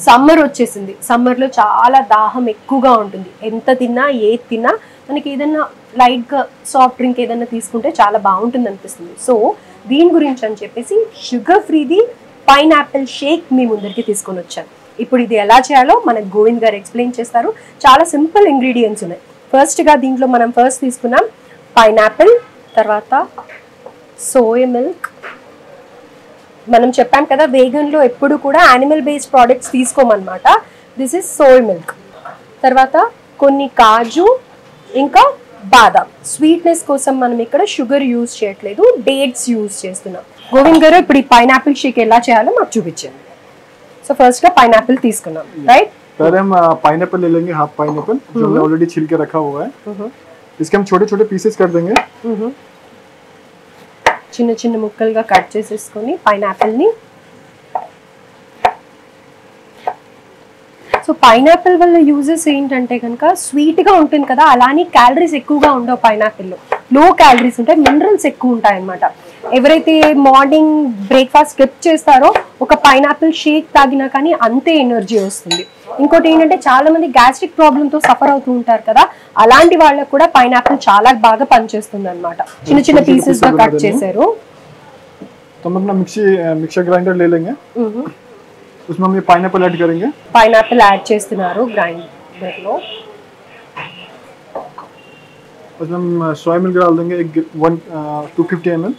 summer వచ్చేసింది సమ్మర్లో చాలా దాహం ఎక్కువగా ఉంటుంది ఎంత తిన్నా ఏది తిన్నా మనకి ఏదైనా లైట్గా సాఫ్ట్ డ్రింక్ ఏదైనా తీసుకుంటే చాలా బాగుంటుంది అనిపిస్తుంది సో దీని గురించి అని చెప్పేసి షుగర్ ఫ్రీది పైన్ యాపిల్ షేక్ మీ ముందరికి తీసుకొని వచ్చాను ఇప్పుడు ఇది ఎలా చేయాలో మనకు గోవింద్ గారు ఎక్స్ప్లెయిన్ చేస్తారు చాలా సింపుల్ ఇంగ్రీడియంట్స్ ఉన్నాయి ఫస్ట్గా దీంట్లో మనం ఫస్ట్ తీసుకున్నాం పైన్ యాపిల్ తర్వాత సోయ మిల్క్ మనం చెప్పాం కదా వేగన్లో ఎప్పుడు కూడా యానిమల్ బేస్డ్ ప్రోడక్ట్స్ తీసుకోమన్నమాట దిస్ ఇస్ సోయ్ మిల్క్ తర్వాత కొన్ని కాజు ఇంకా బాదాం స్వీట్నెస్ కోసం మనం ఇక్కడ షుగర్ యూజ్ చేయట్లేదు డేట్స్ యూజ్ చేస్తున్నాం గోవింద్ గారు ఇప్పుడు ఈ పైనాపిల్ షేక్ ఎలా చేయాలో మాకు చూపించండి సో ఫస్ట్గా పైనాపిల్ తీసుకున్నాం రైట్ पहले हम पाइनएप्पल ले लेंगे हाफ पाइनएप्पल जो हमने ऑलरेडी छिल के रखा हुआ है इसके हम छोटे छोटे पीसेस कर देंगे చిన్న చిన్న ముక్కలుగా కట్ చేసేసుకొని పైనాపిల్ని సో పైనాపిల్ వల్ల యూజెస్ ఏంటంటే కనుక స్వీట్గా ఉంటుంది కదా అలానే క్యాలరీస్ ఎక్కువగా ఉండవు పైనాపిల్లో లో క్యాలరీస్ ఉంటాయి మినరల్స్ ఎక్కువ ఉంటాయి అన్నమాట ఎవరైతే మార్నింగ్ బ్రేక్ఫాస్ట్ స్కిప్ చేస్తారో ఒక పైనాపిల్ షేక్ తాగినా కానీ అంతే ఎనర్జీ వస్తుంది ఇంకోటి ఏంటంటే చాలా మంది గ్యాస్ట్రిక్ ప్రాబ్లంతో సఫర్ అవుతూ ఉంటారు కదా అలాంటి వాళ్ళకు కూడా పైనాపిల్ చాలా బాగా పనిచేస్తుంది అనమాట చిన్న చిన్న పీసెస్ గా కట్ చేశారు तो हम अपना मिक्सी मिक्सर ग्राइंडर ले लेंगे उसमें हम ये पाइनएप्पल ऐड करेंगे పైనాపిల్ యాడ్ చేస్తున్నారు గ్రైండర్ లో उसमें हम सोया मिल्क डाल देंगे एक one two fifty M L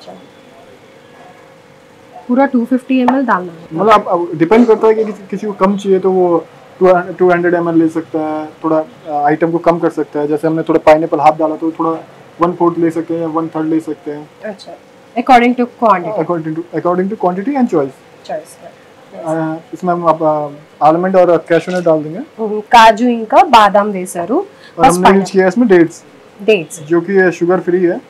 पूरा 250 ml डालना है मतलब अब डिपेंड करता है कि किसी, किसी को कम चाहिए तो वो टू टू हंड्रेड एम ले सकता है थोड़ा आइटम को कम कर सकता है जैसे हमने थोड़ा पाइनएप्पल हाफ डाला तो थोड़ा वन फोर्थ ले सकते हैं या वन थर्ड ले सकते हैं अच्छा according to quantity according to according to quantity and choice choice इसमें हम आप आलमंड और कैशू डाल देंगे కాజు ఇంకా బాదాం వేశారు और हमने यूज किया है इसमें डेट्स డేట్స్ जो कि शुगर फ्री है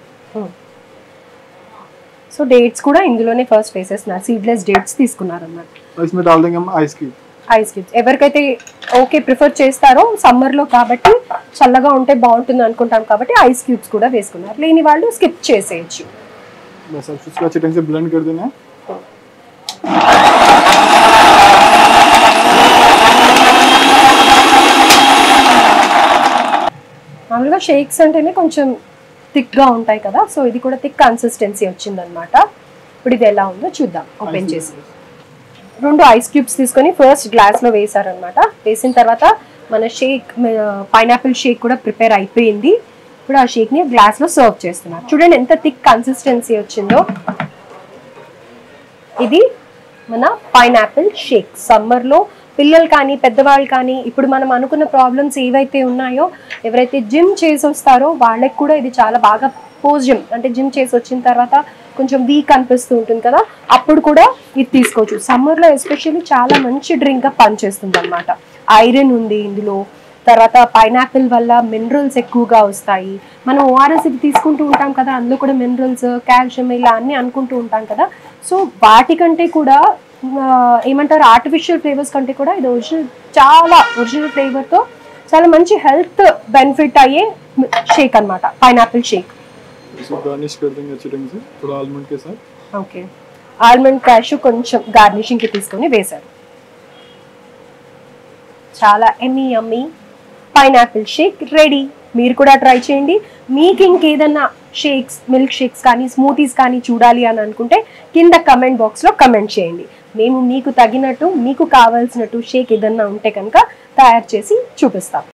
సో డేట్స్ కూడా ఇందులోనే ఫస్ట్ వేసేస్తున్నారు సీడ్లెస్ డేట్స్ తీసుకున్నారు అన్నమాట और इसमें डाल देंगे हम आइस क्यूब ఐస్ క్యూబ్స్ ఎవరికైతే ఓకే ప్రిఫర్ చేస్తారో సమ్మర్లో కాబట్టి చల్లగా ఉంటే బాగుంటుంది అనుకుంటాం కాబట్టి ఐస్ క్యూబ్స్ కూడా వేసుకున్నారు లేని వాళ్ళు స్కిప్ చేసేయచ్చు बस अब इसको अच्छे ढंग से ब्लेंड कर देना है మామూలుగా షేక్స్ అంటేనే కొంచెం థిక్గా ఉంటాయి కదా సో ఇది కూడా థిక్ కన్సిస్టెన్సీ వచ్చిందనమాట ఇప్పుడు ఇది ఎలా ఉందో చూద్దాం ఓపెన్ చేసి రెండు ఐస్ క్యూబ్స్ తీసుకొని ఫస్ట్ గ్లాస్లో వేసారనమాట వేసిన తర్వాత మన షేక్ పైనాపిల్ షేక్ కూడా ప్రిపేర్ అయిపోయింది ఇప్పుడు ఆ షేక్ని గ్లాస్లో సర్వ్ చేస్తున్నారు చూడండి ఎంత థిక్ కన్సిస్టెన్సీ వచ్చిందో ఇది మన పైనాపిల్ షేక్ సమ్మర్లో పిల్లలు కానీ పెద్దవాళ్ళు కానీ ఇప్పుడు మనం అనుకున్న ప్రాబ్లమ్స్ ఏవైతే ఉన్నాయో ఎవరైతే జిమ్ చేసి వస్తారో వాళ్ళకి కూడా ఇది చాలా బాగా పోస్ట్ జిమ్ అంటే జిమ్ చేసి వచ్చిన తర్వాత కొంచెం వీక్ అనిపిస్తూ ఉంటుంది కదా అప్పుడు కూడా ఇది తీసుకోవచ్చు సమ్మర్లో ఎస్పెషల్లీ చాలా మంచి డ్రింక్గా పనిచేస్తుంది అనమాట ఐరన్ ఉంది ఇందులో తర్వాత పైనాపిల్ వల్ల మినరల్స్ ఎక్కువగా వస్తాయి మనం ఓఆర్ఎస్ ఇది తీసుకుంటూ ఉంటాం కదా అందులో కూడా మినరల్స్ కాల్షియం ఇలా అన్నీ అనుకుంటూ ఉంటాం కదా సో వాటికంటే కూడా ఆ, ఏమంటారు ఆర్టిఫిషియల్ ఫ్లేవర్స్ కంటే కూడా ఇది ఒరిజినల్ చాలా ఒరిజినల్ ఫ్లేవర్తో చాలా మంచి హెల్త్ బెనిఫిట్ అయ్యే షేక్ అన్నమాట పైనాపిల్ షేక్ इसको गार्निश कर देंगे अच्छे ढंग से थोड़ा आलमंड के साथ ఓకే ఆల్మండ్ క్యాష్ కొంచెం గార్నిషింగ్కి తీసుకొని వేశారు చాలా ఎమ్మీ అమ్మీ పైనాపిల్ షేక్ రెడీ మీరు కూడా ట్రై చేయండి మీకు ఇంకేదన్నా షేక్స్ మిల్క్ షేక్స్ కానీ స్మూతీస్ కానీ చూడాలి అని అనుకుంటే కింద కమెంట్ బాక్స్లో కమెంట్ చేయండి మేము మీకు తగినట్టు మీకు కావాల్సినట్టు షేక్ ఏదన్నా ఉంటే కనుక తయారు చేసి చూపిస్తాం